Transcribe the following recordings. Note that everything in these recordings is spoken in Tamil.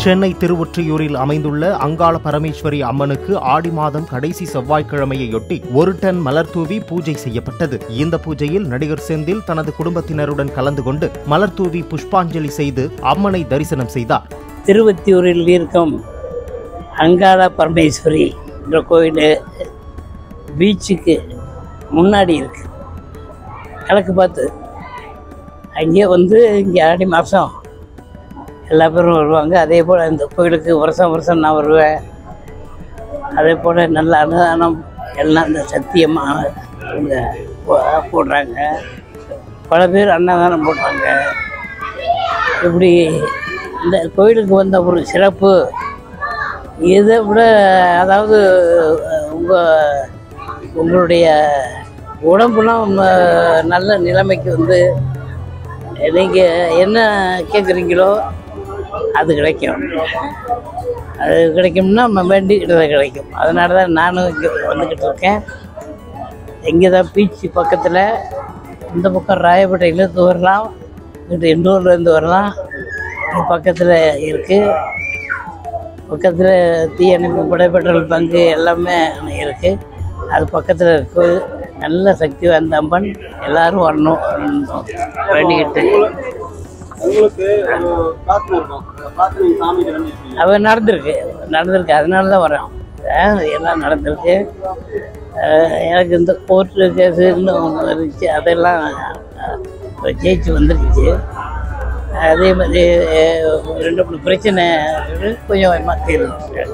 சென்னை திருவொற்றியூரில் அமைந்துள்ள அங்காள பரமேஸ்வரி அம்மனுக்கு ஆடி மாதம் கடைசி செவ்வாய்க்கிழமையொட்டி ஒரு டன் மலர் தூவி பூஜை செய்யப்பட்டது இந்த பூஜையில் நடிகர் செந்தில் தனது குடும்பத்தினருடன் கலந்து கொண்டு மலர் தூவி புஷ்பாஞ்சலி செய்து அம்மனை தரிசனம் செய்தார் திருவத்தியூரில் இருக்கும் அங்காள பரமேஸ்வரி என்ற கோயில் பீச்சுக்கு முன்னாடி இருக்கு கிழக்கு பார்த்து அங்கே வந்து இங்கே ஆடி மாதம் எல்லா பேரும் வருவாங்க அதே போல் இந்த கோயிலுக்கு வருஷம் வருஷம் நான் வருவேன் அதே போல் நல்ல அன்னதானம் எல்லாம் இந்த சத்தியமாக இங்க போ- போடுறாங்க பல பேர் அன்னதானம் போடுறாங்க இப்படி இந்த கோயிலுக்கு வந்த ஒரு சிறப்பு இதை விட அதாவது உங்கள் உங்களுடைய உடம்புலாம் ம- நல்ல நிலைமைக்கு வந்து நீங்கள் என்ன கேட்குறீங்களோ அது கிடைக்கும் அது கிடைக்கும்னா நம்ம வேண்டிக்கிட்டது கிடைக்கும் அதனால தான் நானும் இங்கே வந்துக்கிட்டு இருக்கேன் இங்கே தான் பீச் பக்கத்தில் இந்த பக்கம் ராயப்பேட்டையிலேருந்து வரலாம் இங்கிட்டு எண்ணூர்லேருந்து வரலாம் இது பக்கத்தில் இருக்குது பக்கத்தில் தீயணைப்பு படை பெட்ரோல் பங்கு எல்லாமே இருக்குது அது பக்கத்தில் இருக்கு நல்ல சக்தி வாய்ந்த அம்மன் எல்லாரும் வரணும் வேண்டிக்கிட்டு உங்களுக்கு ஒரு பிரார்த்தனை இருக்கும் அந்த பிரார்த்தனை சாமி கிளம்பிருக்கீங்க அவ நடந்திருக்கு நடந்திருக்கு அதனால தான் வரோம் அஹ் எல்லாம் நடந்திருக்கு அஹ் எனக்கு இந்த கோர்ட்டு கேஸுன்னு ஒன்று இருந்துச்சு அதெல்லாம் அஹ், ஜெயிச்சு வந்துருச்சு அதே மாதிரி அஹ், ரெண்டு மூணு பிரச்சனை இருக்கு. கொஞ்சம் கொஞ்சமாக தீர்ந்துச்சு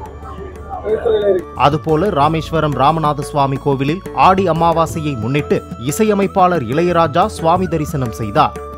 அதுபோல ராமேஸ்வரம் ராமநாத சுவாமி கோவிலில் ஆடி அமாவாசையை முன்னிட்டு இசையமைப்பாளர் இளையராஜா சுவாமி தரிசனம் செய்தார்